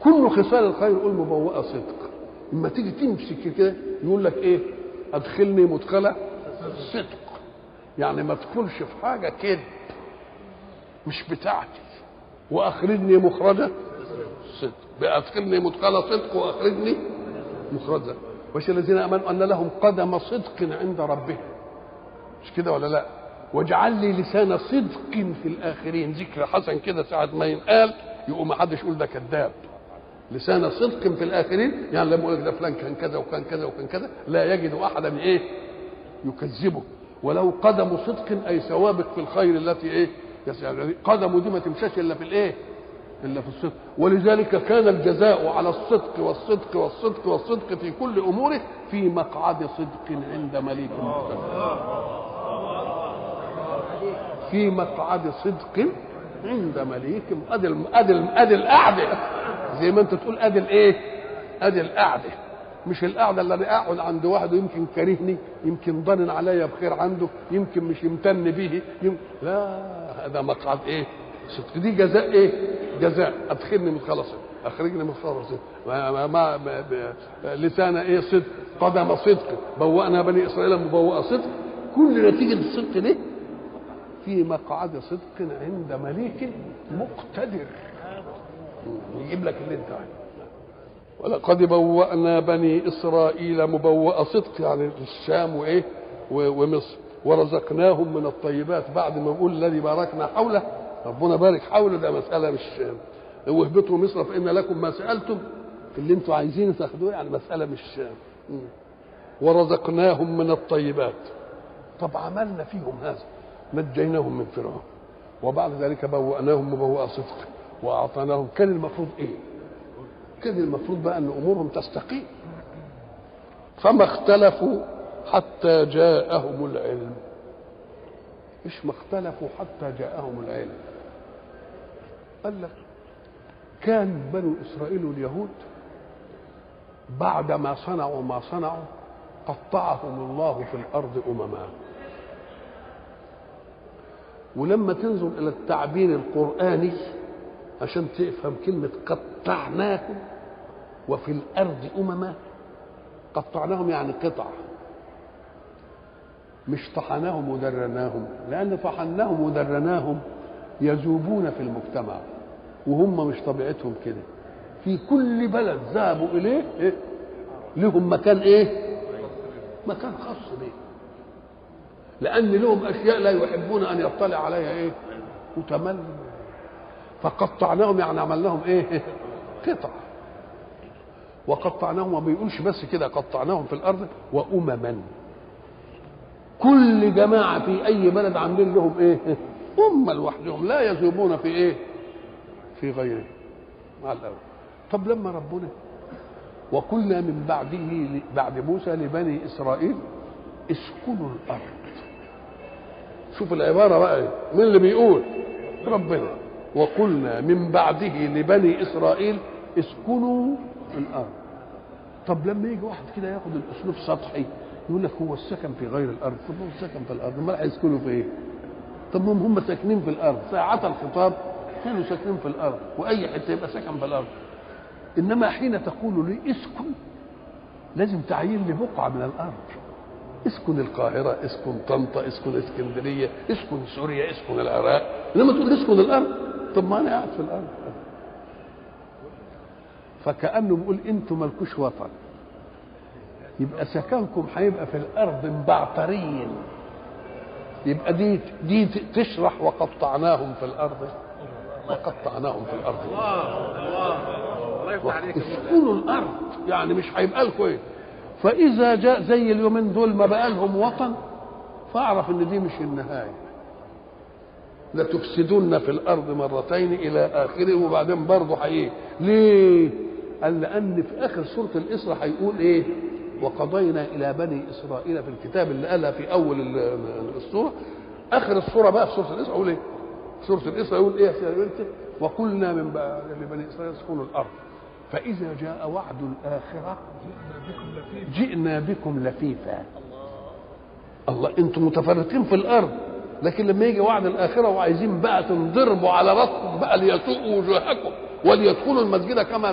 كل خصال الخير يقول مبوءه صدق اما تيجي تمسك كده يقول لك ايه ادخلني مدخله صدق يعني ما تدخلش في حاجه كده مش بتاعتي واخرجني مخرجا صدق بادخلني مدخل صدق واخرجني مخرجا وش الذين امنوا ان لهم قدم صدق عند ربهم مش كده ولا لا واجعل لي لسان صدق في الاخرين ذكر حسن كده ساعه ما ينقال يقوم ما حدش يقول ده كذاب لسان صدق في الاخرين يعني لما يقول ده فلان كان كذا وكان كذا وكان كذا لا يجد احدا ايه يكذبه ولو قدم صدق اي سوابق في الخير التي ايه يعني قدمه دي ما تمشاش الا في الايه الا في الصدق ولذلك كان الجزاء على الصدق والصدق والصدق والصدق في كل اموره في مقعد صدق عند مليك مقتدر في مقعد صدق عند مليك ادي ادي ادي القعده زي ما انت تقول ادي الايه ادي القعده مش القعده اللي انا اقعد عند واحد ويمكن كارهني يمكن ضنن عليا بخير عنده يمكن مش يمتن به يمكن لا هذا مقعد ايه صدق دي جزاء ايه جزاء ادخلني من خلص اخرجني من خلص ما ما ما ما لسان ايه صدق قدم صدق بوأنا بني اسرائيل مبوأ صدق كل نتيجه الصدق دي في مقعد صدق عند مليك مقتدر يجيب لك اللي انت عايزه ولقد بوأنا بني إسرائيل مبوأ صدق يعني الشام وإيه ومصر ورزقناهم من الطيبات بعد ما بقول الذي باركنا حوله ربنا بارك حوله ده مسألة مش واهبطوا مصر فإن لكم ما سألتم اللي انتوا عايزين تاخدوه يعني مسألة مش ورزقناهم من الطيبات طب عملنا فيهم هذا نجيناهم من فرعون وبعد ذلك بوأناهم مبوأ صدق وأعطيناهم كان المفروض إيه؟ كان المفروض بقى أن أمورهم تستقيم فما اختلفوا حتى جاءهم العلم إيش ما اختلفوا حتى جاءهم العلم قال لك كان بنو إسرائيل واليهود بعد ما صنعوا ما صنعوا قطعهم الله في الأرض أمما ولما تنظر الى التعبير القراني عشان تفهم كلمه قطعناهم وفي الارض امما قطعناهم يعني قطع مش طحناهم ودرناهم لان طحناهم ودرناهم يذوبون في المجتمع وهم مش طبيعتهم كده في كل بلد ذهبوا اليه إيه؟ لهم مكان ايه مكان خاص بيه لان لهم اشياء لا يحبون ان يطلع عليها ايه متمل فقطعناهم يعني عملناهم ايه قطع وقطعناهم ما بيقولش بس كده قطعناهم في الارض وامما كل جماعه في اي بلد عاملين لهم ايه امه لوحدهم لا يذوبون في ايه في غيره مع الاول طب لما ربنا وقلنا من بعده بعد موسى لبني اسرائيل اسكنوا الارض شوف العبارة بقى مين اللي بيقول ربنا وقلنا من بعده لبني إسرائيل اسكنوا الأرض طب لما يجي واحد كده ياخد الأسلوب سطحي يقول لك هو السكن في غير الأرض طب هو السكن في الأرض امال هيسكنوا في إيه؟ طب هم هم ساكنين في الأرض ساعة الخطاب كانوا ساكنين في الأرض وأي حتة يبقى سكن في الأرض إنما حين تقول لي اسكن لازم تعيين لي بقعة من الأرض اسكن القاهرة اسكن طنطا اسكن اسكندرية اسكن سوريا اسكن العراق لما تقول اسكن الأرض طب ما أنا قاعد في الأرض فكأنه بيقول أنتم مالكوش وطن يبقى سكنكم هيبقى في الأرض مبعتريا يبقى دي دي تشرح وقطعناهم في الأرض وقطعناهم في الأرض الله يفتح عليك اسكنوا الأرض يعني مش هيبقى لكم إيه فإذا جاء زي اليومين دول ما بقى لهم وطن فاعرف ان دي مش النهايه لتفسدن في الارض مرتين الى اخره وبعدين برضه هي ليه؟ قال لان في اخر سوره الاسراء هيقول ايه؟ وقضينا الى بني اسرائيل في الكتاب اللي قالها في اول السوره اخر السوره بقى في سوره الاسراء يقول ايه؟ سوره الاسراء يقول ايه يا وقلنا من لبني اسرائيل اسكنوا الارض فإذا جاء وعد الآخرة جئنا بكم لفيفا الله انتم متفرقين في الأرض لكن لما يجي وعد الآخرة وعايزين بقى تنضربوا على راسكم بقى ليسوءوا وجوهكم وليدخلوا المسجد كما